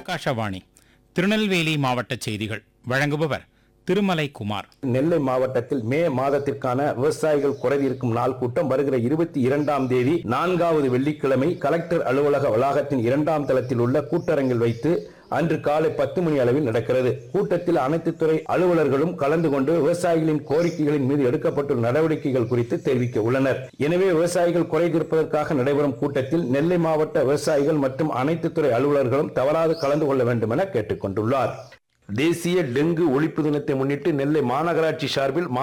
ஆகாஷவாணி திருநெல்வேலி மாவட்ட செய்திகள் வழங்குபவர் திருமலை குமார் நெல்லை மாவட்டத்தில் மே மாதத்திற்கான விவசாயிகள் குறைதீர்க்கும் நாள் கூட்டம் வருகிற இருபத்தி இரண்டாம் தேதி நான்காவது வெள்ளிக்கிழமை கலெக்டர் அலுவலக வளாகத்தின் இரண்டாம் தளத்தில் உள்ள கூட்டரங்கில் வைத்து அன்று காலை பத்து மணி அளவில் நடக்கிறது கூட்டத்தில் அனைத்து துறை அலுவலர்களும் கலந்து கொண்டு விவசாயிகளின் கோரிக்கைகளின் மீது எடுக்கப்பட்டுள்ள நடவடிக்கைகள் குறித்து தெரிவிக்க உள்ளனர் எனவே விவசாயிகள் குறை தீர்ப்பதற்காக நடைபெறும் கூட்டத்தில் நெல்லை மாவட்ட விவசாயிகள் மற்றும் அனைத்து துறை அலுவலர்களும் தவறாது கலந்து கொள்ள வேண்டும் என கேட்டுக் கொண்டுள்ளார் தேசிய டெங்கு ஒழிப்பு தினத்தை முன்னிட்டு நெல்லை மாநகராட்சி சார்பில்